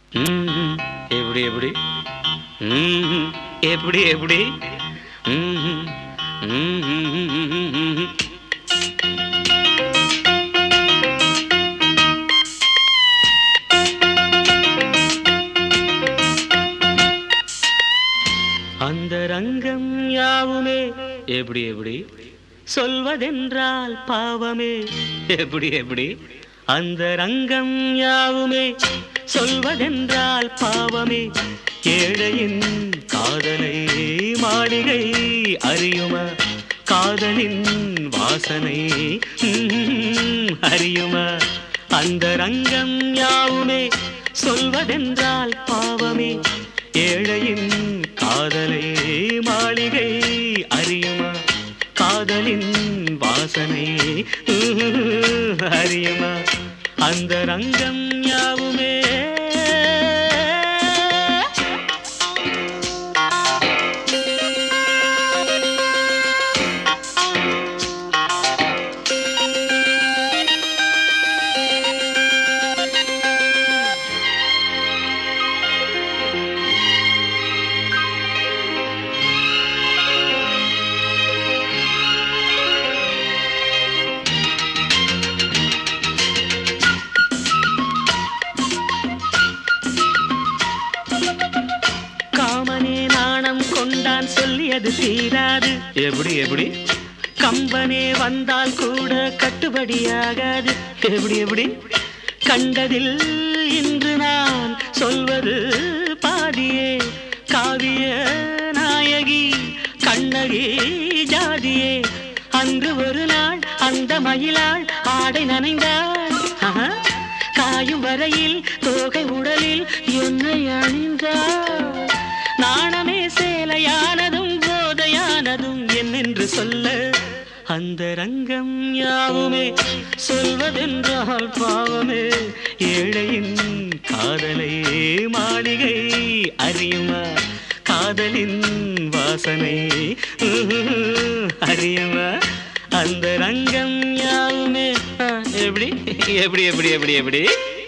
ம்ஹும். எப்படி எப்படி ம்ஹும். எப்படி எப்படி ம்ஹும். ம்ஹும். அந்த ரங்கம் யாவுமே எப்படி எப்படி சொல்வதென்றால் பாவமே எப்படி எப்படி அந்த ரங்கம் யாவுமே சொல்வதென்றால் பாவமே ஏழையின் காதலை மாளிகை அறியுமா காதலின் வாசனை ம்ம், அறியுமா அந்த ரங்கம் யாவுமே சொல்வதென்றால் பாவமே ஏழையின் காதலை மாளிகை அறியுமா காதலின் வாசனை ம்ம், அறியுமா அந்த ரங்கம் யாவுமே காமனே நாணம் கொண்டான் சொல்லியது தீராது எப்படி எப்படி கம்பனே வந்தால் கூட கட்டுப்படியாகாது எப்படி எப்படி கண்டதில் இன்று நான் சொல்வது பாதியே காவிய நாயகி கண்ணகி ஜாதியே அன்று ஒரு நாள் அந்த மயிலாள் ஆடை நனைந்தாள் ஆஹா. காயும் வரையில் தோகை உடலில் என்னை அணிந்தாள் நாணமே சேலையானதும் போதையானதும் என்னென்று சொல்ல அந்த ரங்கம் யாவுமே சொல்வதென்றால் பாவமே ஏழையின் காதலை மாளிகை அறியுமா காதலின் வாசனை உம், அறியுமா அந்த ரங்கம் யாவுமே ஆ, எப்படி எப்படி எப்படி எப்படி எப்படி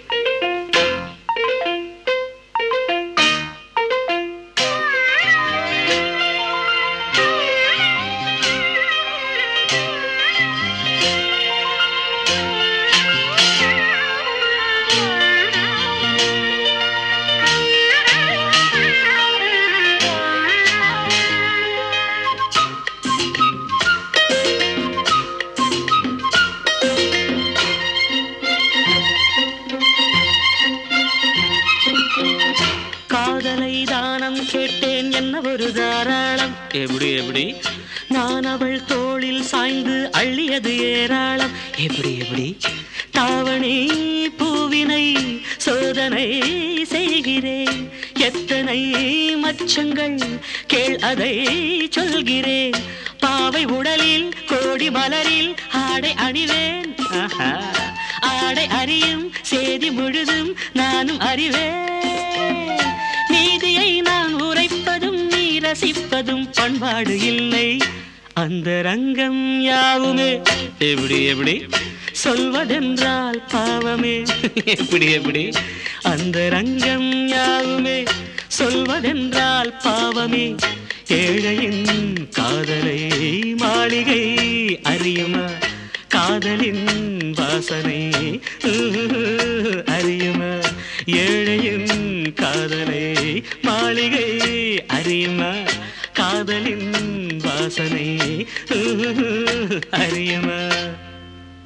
காதலை தானம் கேட்டேன் என்ன ஒரு தாராளம் எப்படி எப்படி நான் அவள் தோளில் சாய்ந்து அள்ளியது ஏராளம் எப்படி எப்படி தாவணி பூவினை சோதனை செய்கிறேன் எத்தனை மச்சங்கள் கேள் அதை சொல்கிறேன் பாவை உடலில் கோடி மலரில் ஆடை அணிவேன் ஆஹா. ஆடை அறியும் செய்தி முழுதும் நானும் அறிவேன் நீதியை நான் உரைப்பதும் நீ ரசிப்பதும் பண்பாடு இல்லை அந்த ரங்கம் யாவுமே எப்படி எப்படி சொல்வதென்றால் பாவமே எப்படி எப்படி அந்த ரங்கம் யாவுமே சொல்வதென்றால் பாவமே ஏழையின் காதலை மாளிகை அறியுமா காதலின் வாசனை உம், அறியுமா ஏழையின் காதலை மாளிகை அறியுமா காதலின் வாசனை உம், அறியுமா